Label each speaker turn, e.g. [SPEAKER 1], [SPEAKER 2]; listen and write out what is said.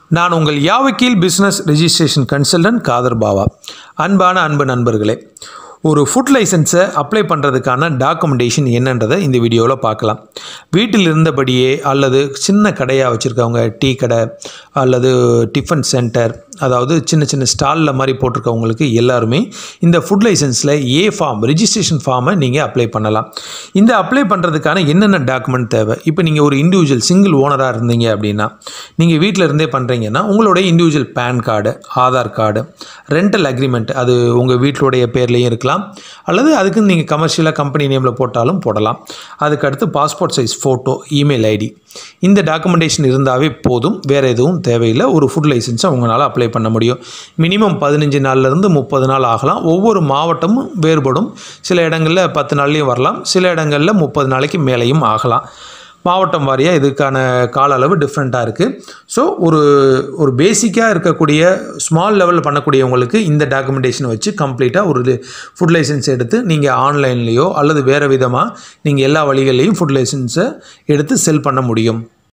[SPEAKER 1] நான் உங்கள் யாவக்கீல் business registration consultant Khader Bava அன்பான அன்பு நண்பர்களே ஒரு ஃபுட் லைசன்ஸை அப்ளை பண்ணுறதுக்கான டாக்குமெண்டேஷன் என்னன்றதை இந்த வீடியோவில் பார்க்கலாம் வீட்டில் இருந்தபடியே அல்லது சின்ன கடையாக வச்சுருக்கவங்க டீ கடை அல்லது டிஃபன் சென்டர் அதாவது சின்ன சின்ன ஸ்டாலில் மாதிரி போட்டிருக்கவங்களுக்கு எல்லாருமே இந்த ஃபுட் லைசன்ஸில் ஏ ஃபார்ம் ரிஜிஸ்ட்ரேஷன் ஃபார்மை நீங்கள் அப்ளை பண்ணலாம் இந்த அப்ளை பண்ணுறதுக்கான என்னென்ன டாக்குமெண்ட் தேவை இப்போ நீங்கள் ஒரு இண்டிவிஜுவல் சிங்கிள் ஓனராக இருந்தீங்க அப்படின்னா நீங்கள் வீட்டில் இருந்தே பண்ணுறீங்கன்னா உங்களுடைய individual PAN card Aadhaar card rental agreement அது உங்கள் வீட்டிலுடைய பேர்லேயும் இருக்கலாம் அல்லது அதுக்கு நீங்கள் கமர்ஷியலாக கம்பெனி நேமில் போட்டாலும் போடலாம் அதுக்கடுத்து passport size photo email ID இந்த டாக்குமெண்டேஷன் இருந்தாவே போதும் வேறு எதுவும் தேவையில்லை ஒரு ஃபுட் லைசன்ஸை உங்களால் அப்ளை பண்ண முடியும் மினிமம் பதினஞ்சு நாள்லேருந்து முப்பது நாள் ஆகலாம் ஒவ்வொரு மாவட்டமும் வேறுபடும் சில இடங்களில் பத்து நாள்லேயும் வரலாம் சில இடங்களில் முப்பது நாளைக்கு மேலேயும் ஆகலாம் மாவட்டம் வாரியாக இதுக்கான கால அளவு டிஃப்ரெண்ட்டாக இருக்குது ஸோ ஒரு ஒரு பேசிக்காக இருக்கக்கூடிய ஸ்மால் லெவலில் பண்ணக்கூடியவங்களுக்கு இந்த டாக்குமெண்டேஷனை வச்சு கம்ப்ளீட்டாக ஒரு ஃபுட் லைசன்ஸ் எடுத்து நீங்கள் ஆன்லைன்லேயோ அல்லது வேறு விதமாக நீங்கள் எல்லா வழிகள்லையும் ஃபுட் லைசன்ஸை எடுத்து செல் பண்ண முடியும்